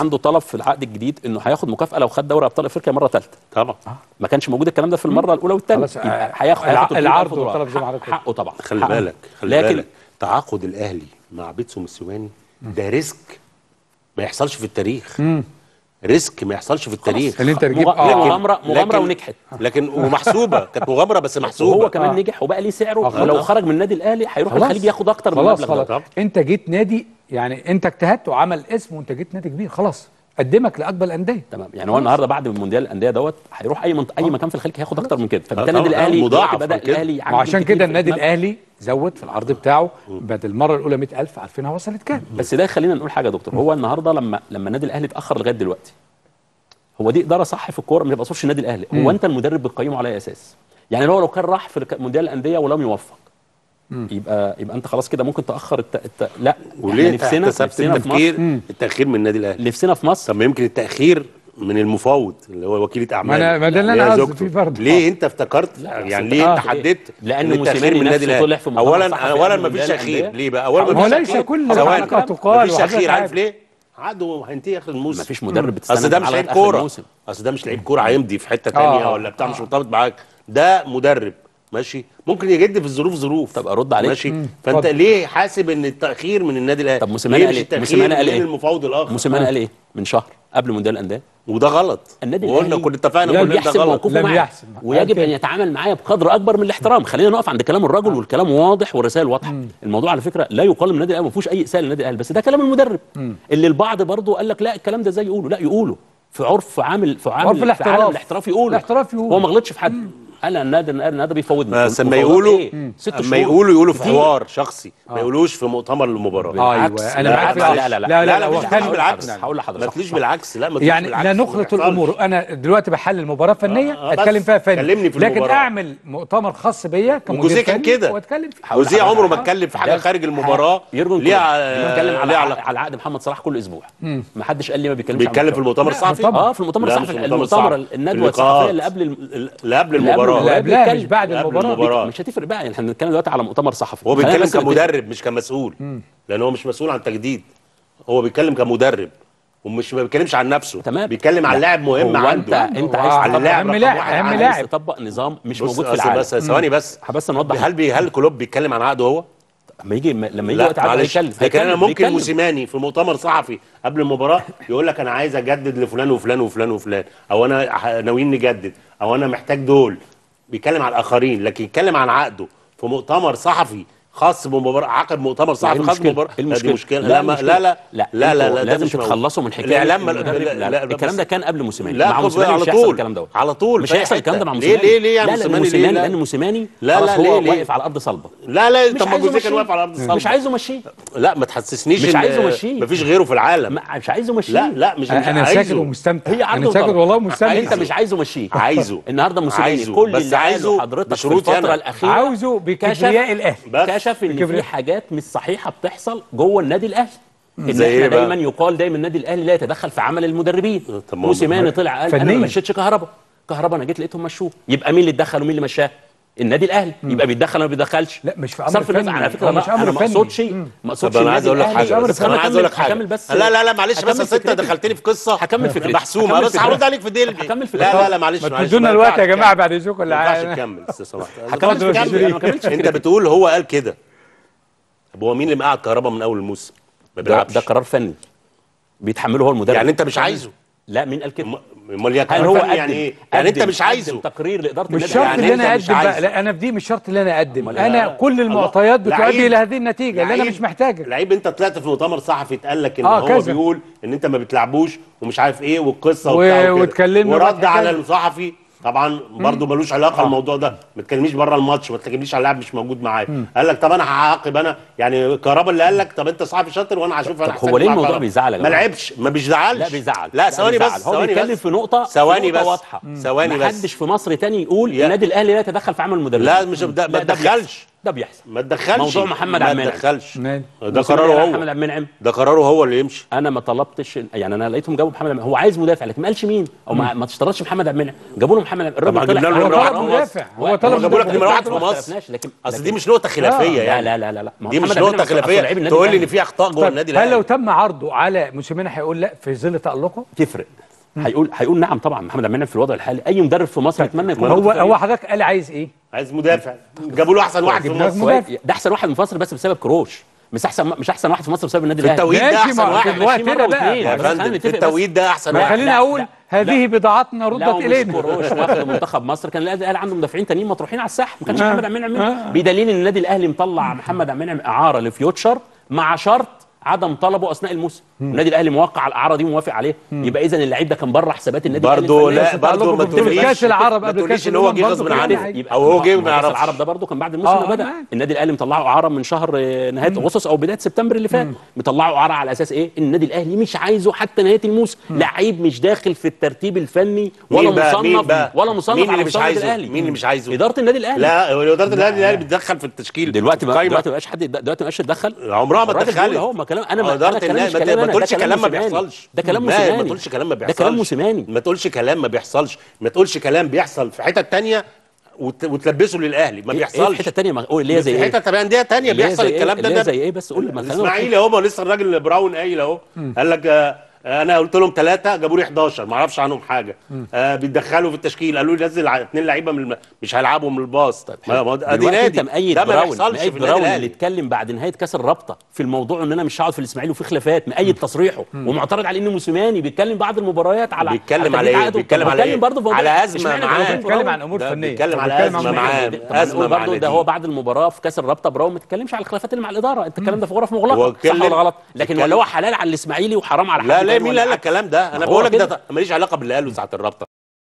عنده طلب في العقد الجديد انه هياخد مكافاه لو خد دوري ابطال افريقيا مره ثالثه طبعا ما كانش موجود الكلام ده في المره الاولى والثانيه خلاص، يبقى آه، هياخد الع- هياخد 300,000 العرض دولار. والطلب زي ما حضرتك قلت. حقه طبعا خلي حقه. بالك خلي لكن بالك تعاقد الاهلي مع بيتسو موسيماني ده ريسك ما يحصلش في التاريخ ريسك ما يحصلش في التاريخ اللي انت تجيب مغ- اه مغامره مغامره لكن- ونجحت لكن ومحسوبه كانت مغامره بس محسوبه وهو كمان آه. نجح وبقى ليه سعره آه، ولو خلاص. خرج من النادي الاهلي هيروح خلاص. الخليج ياخد اكتر من خلاص المبلغ ده خلاص انت جيت نادي يعني انت اجتهدت وعمل اسم وانت جيت نادي كبير خلاص قدمك لاكبر الانديه تمام يعني هو النهارده بعد مونديال الانديه دوت هيروح اي منط... اي مكان في الخليج هياخد اكتر من كده فبالتالي طبعاً. النادي الاهلي مضاعف دلوقتي بدا من كده. الاهلي يعمل وعشان كتير كده في النادي المبلغ. الاهلي زود في العرض بتاعه بعد المره الاولى 100000 عارفينها وصلت كام بس ده خلينا نقول حاجه يا دكتور هو النهارده لما لما النادي الاهلي اتاخر لغايه دلوقتي هو دي اداره صح في الكوره ما تبقاش النادي الاهلي هو انت المدرب بتقيمه على اي اساس يعني هو لو كان راح في الك- مونديال الانديه ولم يوفق يبقى يبقى انت خلاص كده ممكن تاخر الت... الت... لا وليه إحنا نفسنا احتسبت نفسنا في مصر التفكير التاخير من النادي الاهلي نفسنا في مصر طب ما يمكن التاخير من المفوض اللي هو وكيله اعمال ما أنا- ما ده اللي اللي أنا هي قصدي زوجته. فيه برضه. ليه انت افتكرت لا، يعني أصل ليه آه. انت حددت لأن إن التأخير موسيماني من النادي نفسه الاهلي طلع في مؤتمر اولا صحفي اولا قبل ما فيش مونديال تاخير الأندية. ليه بقى اولا ما هو ما فيش ليس تأخير. كل ثواني حلقة تقال ما فيش وحضرتك تاخير عارف عارف. ليه عقده هينتهي اخر الموسم ما فيش مدرب بتستنى اصل ده مش على لعيب آخر كوره الموسم. اصل ده مش لعيب كوره هيمضي في حته تانية آه. ولا بتاع مش مرتبط معاك ده مدرب ماشي ممكن يجد في الظروف ظروف طب أرد عليك؟ ماشي مم. فانت اتفضل. ليه حاسب ان التاخير من النادي الاهلي طب موسيماني ليه قال مش إيه؟ التاخير موسيماني قال من إيه؟ المفاوض الاخر موسيماني قال ايه من شهر قبل مونديال الانديه وده غلط النادي وقلنا الاهلي كنا اتفقنا لم كلنا ده يحسب غلط موقفه لم معاه يحسب. ويجب أوكي. ان يتعامل معايا بقدر اكبر من الاحترام خلينا نقف عند كلام الرجل والكلام واضح والرسائل واضحه الموضوع على فكره لا يقال من النادي الاهلي ما فيهوش اي اساءه للنادي الاهلي بس ده كلام المدرب اللي البعض برضه قال لك لا الكلام ده زي يقوله لا يقوله في عرف عامل في عامل عرف في الاحتراف. عالم الاحتراف يقوله الاحتراف يقول. هو ما غلطش في حد قال النادي النادي بيفوضني بس لما مفاوضات يقولوا إيه؟ ست اما شهور يقولوا يقولوا في كتير. حوار شخصي ما يقولوش في مؤتمر المباراه بالعكس. ايوه انا لا، معاك في معلش. لا لا لا، لا لا, لا, مش هو تقولش كان بالعكس هقول ما لحضرتك تقوليش بالعكس لا ما تقوليش يعني بالعكس لا ما نخلط يحصلش. الامور انا دلوقتي بحلل مباراه فنيه آه، آه، اتكلم بس فيها فني كلمني في لكن المباراة. اعمل مؤتمر خاص بيا كمدير وجوزيه كان فني كده. واتكلم فيه هقول وزي لحضرتك عمره ما حاجة. اتكلم في حاجه ده خارج المباراه يرجن ليه كلوب بيتكلم على ليه على, علاقة. على عقد محمد صلاح كل اسبوع ما حدش قال لي ما بيتكلمش بيتكلم عن في المؤتمر الصحفي طبعاً. اه في المؤتمر لا، الصحفي مش المؤتمر المؤتمر الصحفي. الندوه اللقاءات. الصحفيه اللي قبل الم- اللي قبل اللي قبل المباراه اللي قبلها بيتكلم- مش بعد قبل المباراه المباراة. مش هتفرق بقى يعني احنا بنتكلم دلوقتي على مؤتمر صحفي هو خلينا بيتكلم بس نتفق. كمدرب مش كمسؤول لان هو مش مسؤول عن تجديد هو بيتكلم كمدرب ومش ما بيتكلمش عن نفسه تمام بيتكلم عن لا، لاعب مهم هو عنده انت انت هو عايز عن تطبق- اللاعب أهم رقم لاعب، واحد أهم عنده. لاعب. عايز تطبق نظام مش بص موجود في أصل العالم بس ثواني بس بس نوضح هل بي هل كلوب بيتكلم عن عقده هو؟ لما يجي لما يجي لا وقت عقده معلش هيتكلم لكن انا هيتكلم- ممكن بيتكلم. موسيماني في مؤتمر صحفي قبل المباراه يقول لك انا عايز اجدد لفلان وفلان وفلان وفلان او انا ح- ناويين نجدد او انا محتاج دول بيتكلم عن الاخرين لكن يتكلم عن عقده في مؤتمر صحفي خاص بمباراه عقد مؤتمر صحفي إيه خاص المشكلة؟ بمباراه إيه لا دي المشكلة؟ مشكله لا لا ما- المشكلة. لا لا لا لا لا, انتوا لا ده لازم مش موجود. تتخلصوا من حكايه الاعلام ما- المدرب- لا- لا- بس- الكلام ده كان قبل موسيماني لا مع خد موسيماني على مش هيحصل طول الكلام دوت على طول مش في أي هيحصل الكلام ده مع حتة. موسيماني ليه ليه ليه يا لا لأن موسيماني ليه موسيماني لا؟ لان موسيماني لا، خلاص لا، هو ليه- ليه؟ واقف على ارض صلبه لا لا مش طب ما عايزه جوزيه كان مشيه. واقف على ارض الصلبه مش عايزه مشيه لا ما تحسسنيش مش إن- عايزه مشيه. مفيش غيره في العالم ما- مش عايزه مشيه لا لا مش مش انا ساكت عايزه ومستمتع هي عرض انا ساكت وطلب. والله ومستمتع انت مش عايزه مشيه عايزه. النهارده موسيماني عايزه. كل بس اللي قاله عايزه حضرتك في بشروطي الفتره أنا. الاخيره عاوزه بكبرياء الاهلي بس كشف ان بكبرياء. في حاجات مش صحيحه بتحصل جوه النادي الاهلي ان زي احنا إيه بقى؟ دايما يقال دايما النادي الاهلي لا يتدخل في عمل المدربين طب ما هو موسيماني طلع قال انا فنياً. ما مشيتش كهربا كهربا انا جيت لقيتهم مشوه يبقى مين اللي اتدخل ومين اللي مشاه النادي الاهلي يبقى بيتدخل ولا ما بيتدخلش لا، مش في أمر صرف النظر فني. على فكره هو مش لا أمر انا ما فني. اقصدش مم. ما طب اقصدش انا عايز اقول لك النادي حاجه الأهلي. بس انا عايز اقول لك حاجه هكمل بس لا لا لا معلش هكمل بس أصل انت فكرتي. دخلتني في قصه هكمل فكرتي. محسومه هكمل بس فكرتي. هرد عليك في دي هكمل فكرتي. لا لا لا معلش ما معلش تدونا ما الوقت ينفعش يا جماعه تكمل. بعد يشوفوا ما ينفعش العالم تكمل لو سمحت هكمل خلاص فكرتي. كمل. أنا ما كملتش انت فكرتي. بتقول هو قال كده طب هو مين اللي مقعد كهربا من اول الموسم ما ده, بيلعبش ده قرار فني بيتحمله هو المدرب يعني انت مش عايزه لا مين قال كده م- امال يا هل هو كهربا قدم يعني ايه يعني انت قدم- مش عايزه قدم تقرير لاداره مش النادي شرط يعني اللي أنت انا مش اقدم بقى عايزه. لا انا في دي مش شرط اللي انا اقدم أمال انا لا. كل الله. المعطيات بتؤدي لعيب. الى هذه النتيجه اللي انا لعيب- مش محتاجها لعيب انت طلعت في مؤتمر صحفي اتقال لك ان آه، هو كذا. بيقول ان انت ما بتلعبوش ومش عارف ايه والقصه و- وبتاع وكده. واتكلمنا ورد بقى على الحكاية. الصحفي طبعا برضه ملوش علاقه الموضوع ده ما تكلمنيش بره الماتش ما تكلمنيش على لاعب مش موجود معايا قال لك طب انا هعاقب انا يعني كهربا اللي قال لك طب انت صحفي شاطر وانا هشوف انا طب هو أحسن ليه مع الموضوع كهربا. بيزعل يا ما جماعة؟ لعبش ما بيزعلش لا بيزعل لا ثواني بيزعل. بس هو ثواني بيتكلم بس في نقطه ثواني في نقطة بس. واضحه ثواني بس. محدش في مصر تاني يقول يا- النادي الاهلي لا يتدخل في عمل المدربين لا مش ده ما ده تدخلش ده بيحصل ما تدخلش موضوع محمد ما عبد المنعم. تدخلش مال. ده موسيماني قراره راح محمد هو عبد المنعم ده قراره هو اللي يمشي انا ما طلبتش يعني انا لقيتهم جابوا محمد عبد المنعم. هو عايز مدافع لكن ما قالش مين او ما, ما تشترطش محمد عبد المنعم جابوا له محمد عبد- طب ما الراجل جبنا له طلع نمرة هو واحد طلب في مصر. مدافع هو هو طلب جابوا لك مدافع. نمرة واحد في ما مصر. اختلفناش، لكن اصل لكن- دي مش نقطه خلافيه لا يعني لا لا لا لا ما هو دي مش محمد عبد نقطه المنعم أصل- أصل خلافيه لعيب النادي تقول لي الأهلي. ان في اخطاء جوه طيب النادي هل لو الاهلي تم عرضه على موسيماني هيقول لا في ظل تألقه؟ تفرق هيقول هيقول نعم طبعا محمد عبد المنعم في الوضع الحالي اي مدرب في مصر يتمنى يكون هو عنده فريق. هو حضرتك قال عايز ايه؟ عايز مدافع جابوا له احسن واحد في جبنا لك مصر مدافع. كويس. ده احسن واحد في مصر بس بسبب كروش مش احسن مش احسن واحد في مصر بسبب النادي في الاهلي التوقيت ده ماشي، احسن ما واحد في الوقت ماشي مرة ده بقى. واثنين. يا بس خلينا فندم في نتفق بس. التوقيت ده احسن ما واحد خلينا لا، اقول لا. هذه بضاعتنا ردت لو مش الينا كروش واخد منتخب مصر كان النادي الاهلي عنده مدافعين تانيين مطروحين على الساحه ما كانش آه. محمد عبد المنعم منهم. آه. بدليل ان النادي الاهلي مطلع محمد عبد المنعم اعاره لفيوتشر مع شرط عدم طلبه اثناء الموسم النادي الاهلي موقع على الاعاره دي وموافق عليه يبقى اذا اللعيب ده كان بره حسابات النادي برضه الأهلي لا الفنية. برضه ما تعلقوا ببطولة تقوليش كأس العرب ما قبل تقوليش كأس ان هو الأمم جه برضه غصب كان عنه يعني يبقى او هو جه ما ما كأس يعرفش العرب ده برضه كان بعد الموسم آه، ما بدا معاك. النادي الاهلي مطلعه اعاره من شهر آه، نهايه اغسطس او بدايه سبتمبر اللي فات مطلعه اعاره على اساس ايه ان النادي الاهلي مش عايزه حتى نهايه الموسم لعيب مش داخل في الترتيب الفني ولا مين بقى؟ مين مصنف بقى؟ ولا مصنف مين على اللي مش مستوى النادي عايزه؟ الاهلي مين اللي مش عايزه؟ اداره النادي الاهلي لا هو اداره النادي الاهلي بتدخل في التشكيل دلوقتي ما قايمة. دلوقتي ما بقاش حد دلوقتي ما بقاش يتدخل عمرها ما الراجل اتدخلت. بيقول اهو ما كلام انا ما اداره انا كلام النادي مش ما كلام ما أنا، ده تقولش كلام ما موسيماني. بيحصلش ده كلام ما- موسيماني ما تقولش كلام ما ده بيحصلش كلام موسيماني ما تقولش كلام ما بيحصلش ما تقولش كلام بيحصل في حتة تانية وت- وتلبسه للاهلي ما ايه بيحصلش في حته ثانيه قول اللي هي زي في ايه حته تانية انديه تانية اللي هي بيحصل زي إيه؟ الكلام ده اللي هي ده زي ايه بس قول لي ما خلينا اسماعيلي اهو ما لسه الراجل براون قايل اهو قال لك آه، انا قلت لهم ثلاثه جابوا لي 11 ما اعرفش عنهم حاجه آه بيتدخلوا في التشكيل قالوا لي نزل اثنين لعيبه من الم... مش هيلعبوا من الباص طيب حلو. ما ادي دلوقتي نادي انت مأيد ده ما براون بيحصلش مأيد في النادي براون اللي الاهلي اتكلم بعد نهايه كاس الرابطه في الموضوع ان انا مش هقعد في الاسماعيلي وفي خلافات مأيد تصريحه ومعترض على ان موسيماني بيتجديد بعد المباريات على بيتكلم على على تجديد ايه عقده. بيتكلم طب على ايه بيتكلم برضه في على موضوع- ازمه اشمعنى معاه براون؟ بيتكلم عن امور ده فنيه بيتكلم طب على بيتكلم أزمة عن معاه. مين؟ طب ما أزمة نقول مع برضه ده نادي. هو بعد المباراه في كاس الرابطه براون ما اتكلمش على الخلافات اللي مع الاداره انت الكلام ده في غرف مغلقه هو صح اتكلم- ولا غلط لكن اتكلم- ولا هو حلال على الاسماعيلي وحرام على حد لا لا تاني مين ولا اللي قال لك عكس؟ الكلام ده انا ما هو بقول لك كده. ده ماليش علاقه باللي قاله ساعه الرابطه